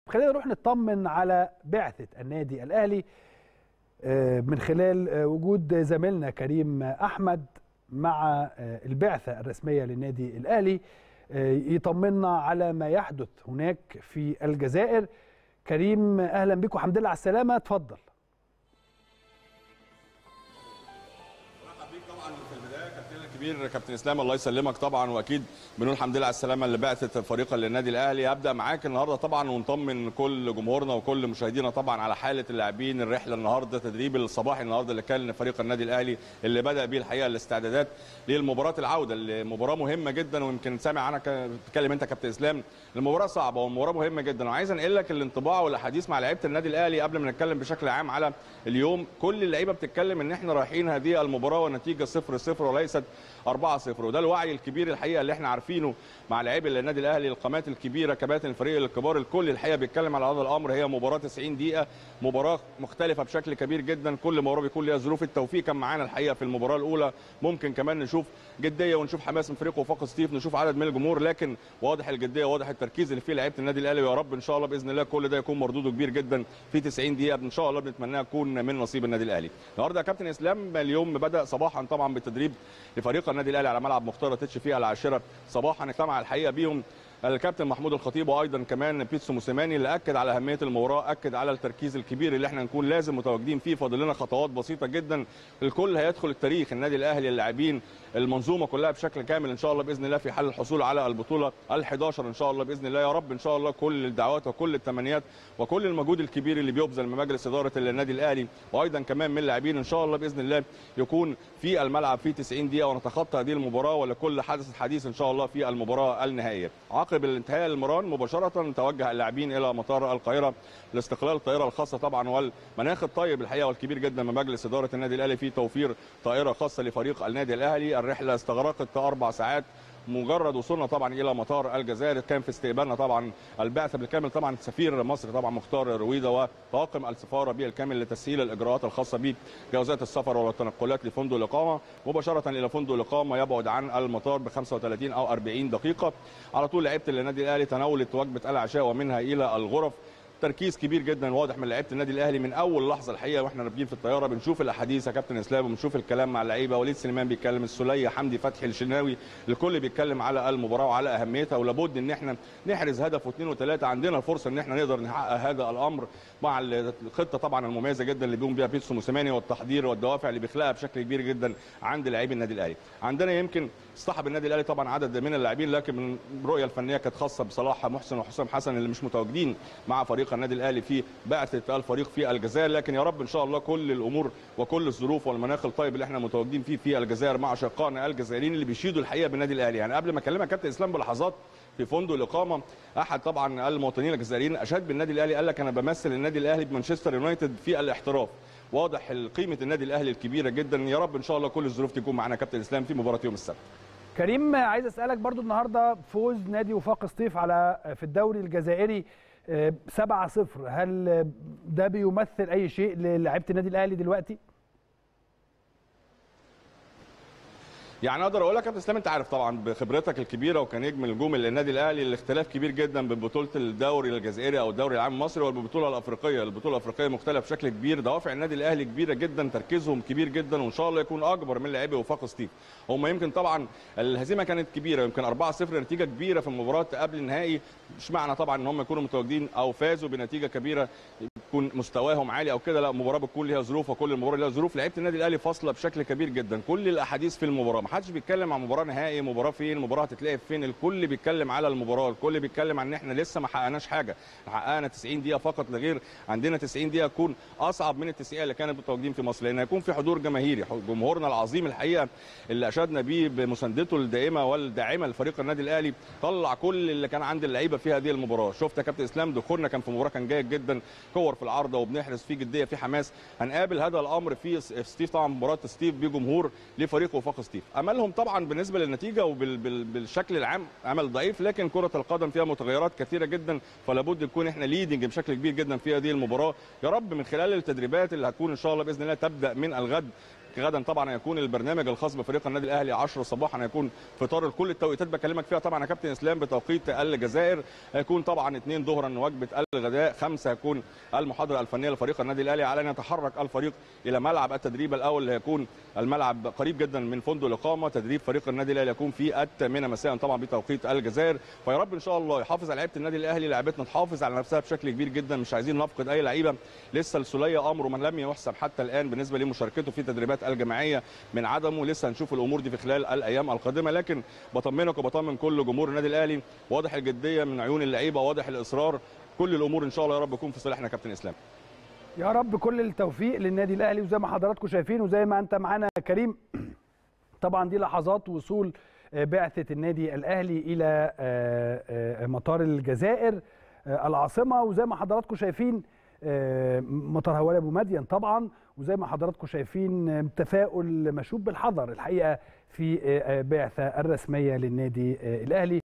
خلينا نروح نطمن على بعثه النادي الاهلي من خلال وجود زميلنا كريم احمد مع البعثه الرسميه للنادي الاهلي يطمنا على ما يحدث هناك في الجزائر كريم اهلا بك وحمد لله على السلامه اتفضل كبير كابتن اسلام الله يسلمك طبعا واكيد بنقول الحمد لله على السلامه اللي بعثت فريقا للنادي الاهلي ابدا معاك النهارده طبعا ونطمن كل جمهورنا وكل مشاهدينا طبعا على حاله اللاعبين الرحله النهارده تدريب الصباحي النهارده اللي كان فريق النادي الاهلي اللي بدا بيه الحقيقه الاستعدادات للمباراه العوده اللي مباراه مهمه جدا ويمكن سامع انا بتكلم انت كابتن اسلام المباراه صعبه ومباراه مهمه جدا وعايز انقل لك الانطباع والاحاديث مع لعيبه النادي الاهلي قبل ما نتكلم بشكل عام على اليوم كل اللعيبه بتتكلم ان احنا رايحين هذه المباراه والنتيجه 0 0 وليست 4 0 وده الوعي الكبير الحقيقه اللي احنا عارفينه مع لاعبي النادي الاهلي القامات الكبيره كباتن الفريق الكبار الكل الحقيقه بيتكلم على هذا الامر هي مباراه 90 دقيقه مباراه مختلفه بشكل كبير جدا كل مباراه بيكون ليها ظروف التوفيق كان معانا الحقيقه في المباراه الاولى ممكن كمان نشوف جديه ونشوف حماس من فريق وفاق ستيف نشوف عدد من الجمهور لكن واضح الجديه واضح التركيز اللي فيه لعيبه النادي الاهلي ويا رب ان شاء الله باذن الله كل ده يكون مردوده كبير جدا في 90 دقيقه ان شاء الله بنتمناها تكون من نصيب النادي الاهلي النهارده يا كابتن اسلام اليوم بدا صباحا طبعا بالتدريب لفريق النادي الاهلي على ملعب مختار تتش فيها العاشره صباحا اجتمع الحقيقه بيهم الكابتن محمود الخطيب وايضا كمان بيتسو موسيماني اللي اكد على اهميه المباراه اكد على التركيز الكبير اللي احنا نكون لازم متواجدين فيه فاضل لنا خطوات بسيطه جدا الكل هيدخل التاريخ النادي الاهلي اللاعبين المنظومه كلها بشكل كامل ان شاء الله باذن الله في حال الحصول على البطوله ال11 ان شاء الله باذن الله يا رب ان شاء الله كل الدعوات وكل التمنيات وكل المجهود الكبير اللي بيبذل من مجلس اداره النادي الاهلي وايضا كمان من اللاعبين ان شاء الله باذن الله يكون في الملعب في 90 دقيقه ونتخطى هذه المباراه ولكل حدث حديث ان شاء الله في المباراه النهائيه عقب الانتهاء المران مباشره توجه اللاعبين الى مطار القاهره لاستقلال الطائره الخاصه طبعا والمناخ الطيب الحقيقه والكبير جدا من مجلس اداره النادي الاهلي في توفير طائره خاصه لفريق النادي الاهلي الرحله استغرقت اربع ساعات مجرد وصولنا طبعا الى مطار الجزائر كان في استقبالنا طبعا البعثه بالكامل طبعا سفير مصر طبعا مختار رويده وطاقم السفاره بالكامل لتسهيل الاجراءات الخاصه بجوازات السفر والتنقلات لفندق الاقامه مباشره الى فندق الاقامه يبعد عن المطار ب 35 او 40 دقيقه على طول لعيبه النادي الاهلي تناولت وجبه العشاء ومنها الى الغرف تركيز كبير جدا واضح من لعيبه النادي الاهلي من اول لحظه الحقيقه واحنا راكبين في الطياره بنشوف الاحاديث يا كابتن اسلام وبنشوف الكلام مع اللعيبه وليد سليمان بيتكلم السليه حمدي فتحي الشناوي الكل بيتكلم على المباراه وعلى اهميتها ولابد ان احنا نحرز هدف واثنين وثلاثه عندنا الفرصه ان احنا نقدر نحقق هذا الامر مع الخطه طبعا المميزه جدا اللي بيقوم بيها بيتسو موسيماني والتحضير والدوافع اللي بيخلقها بشكل كبير جدا عند لاعبي النادي الاهلي عندنا يمكن اصطحب النادي الاهلي طبعا عدد من اللاعبين لكن من الرؤيه الفنيه كانت خاصه بصلاح محسن وحسام حسن اللي مش متواجدين مع فريق النادي الاهلي في بعثه الفريق في الجزائر لكن يا رب ان شاء الله كل الامور وكل الظروف والمناخ الطيب اللي احنا متواجدين فيه في الجزائر مع اشقائنا الجزائريين اللي بيشيدوا الحقيقه بالنادي الاهلي يعني قبل ما اكلمك كابتن اسلام بلحظات في فندق الاقامه احد طبعا المواطنين الجزائريين اشاد بالنادي الاهلي قال لك انا بمثل النادي الاهلي بمانشستر يونايتد في الاحتراف واضح قيمه النادي الاهلي الكبيره جدا يا رب ان شاء الله كل الظروف تكون معانا كابتن اسلام في مباراه يوم السبت كريم عايز اسالك برضو النهارده فوز نادي وفاق سطيف على في الدوري الجزائري 7 0 هل ده بيمثل اي شيء للاعيبه النادي الاهلي دلوقتي يعني اقدر اقول لك يا اسلام انت عارف طبعا بخبرتك الكبيره وكنجم نجوم النادي الاهلي الاختلاف كبير جدا بين بطوله الدوري الجزائري او الدوري العام المصري والبطوله الافريقيه، البطوله الافريقيه مختلف بشكل كبير، دوافع النادي الاهلي كبيره جدا، تركيزهم كبير جدا وان شاء الله يكون اكبر من لاعبي وفاق ستيف. هم يمكن طبعا الهزيمه كانت كبيره يمكن 4-0 نتيجه كبيره في المباراه قبل النهائي، مش معنى طبعا ان هم يكونوا متواجدين او فازوا بنتيجه كبيره يكون مستواهم عالي او كده لا المباراه بتكون ليها ظروف وكل المباراه ليها ظروف، لعيبه النادي الاهلي فاصله بشكل كبير جدا، كل الاحاديث في المباراه، ما حدش بيتكلم عن مباراه نهائي مباراه فين مباراه هتتلعب فين الكل بيتكلم على المباراه الكل بيتكلم عن ان احنا لسه ما حققناش حاجه حققنا 90 دقيقه فقط لغير عندنا 90 دقيقه تكون اصعب من ال 90 اللي كانت متواجدين في مصر لان هيكون في حضور جماهيري جمهورنا العظيم الحقيقه اللي اشدنا بيه بمساندته الدائمه والداعمه لفريق النادي الاهلي طلع كل اللي كان عند اللعيبه في هذه المباراه شفت يا كابتن اسلام دخولنا كان في مباراه كان جيد جدا كور في العارضه وبنحرز فيه جديه في حماس هنقابل هذا الامر في ستيف طبعا مباراه ستيف بجمهور لفريق وفاق ستيف املهم طبعا بالنسبه للنتيجه وبال بالشكل العام عمل ضعيف لكن كره القدم فيها متغيرات كثيره جدا فلا بد نكون احنا ليدنج بشكل كبير جدا في هذه المباراه يا رب من خلال التدريبات اللي هتكون ان شاء الله باذن الله تبدا من الغد غدا طبعا هيكون البرنامج الخاص بفريق النادي الاهلي 10 صباحا هيكون فطار كل التوقيتات بكلمك فيها طبعا يا كابتن اسلام بتوقيت الجزائر هيكون طبعا 2 ظهرا وجبه الغداء 5 هيكون المحاضره الفنيه لفريق النادي الاهلي على ان يتحرك الفريق الى ملعب التدريب الاول اللي هيكون الملعب قريب جدا من فندق الاقامه تدريب فريق النادي الاهلي يكون في الثامنه مساء طبعا بتوقيت الجزائر فيا رب ان شاء الله يحافظ على لعيبه النادي الاهلي لعيبتنا تحافظ على نفسها بشكل كبير جدا مش عايزين نفقد اي لعيبه لسه السوليه امره من لم يحسب حتى الان بالنسبه لمشاركته في التدريبات الجماعيه من عدمه لسه هنشوف الامور دي في خلال الايام القادمه لكن بطمنك وبطمن كل جمهور النادي الاهلي واضح الجديه من عيون اللعيبه واضح الاصرار كل الامور ان شاء الله يا رب تكون في صالحنا يا كابتن اسلام يا رب كل التوفيق للنادي الاهلي وزي ما حضراتكم شايفين وزي ما انت معانا كريم طبعا دي لحظات وصول بعثه النادي الاهلي الى مطار الجزائر العاصمه وزي ما حضراتكم شايفين مطار هواري ابو مدين طبعا وزي ما حضراتكم شايفين تفاؤل مشوب بالحذر الحقيقه في بعثه الرسميه للنادي الاهلي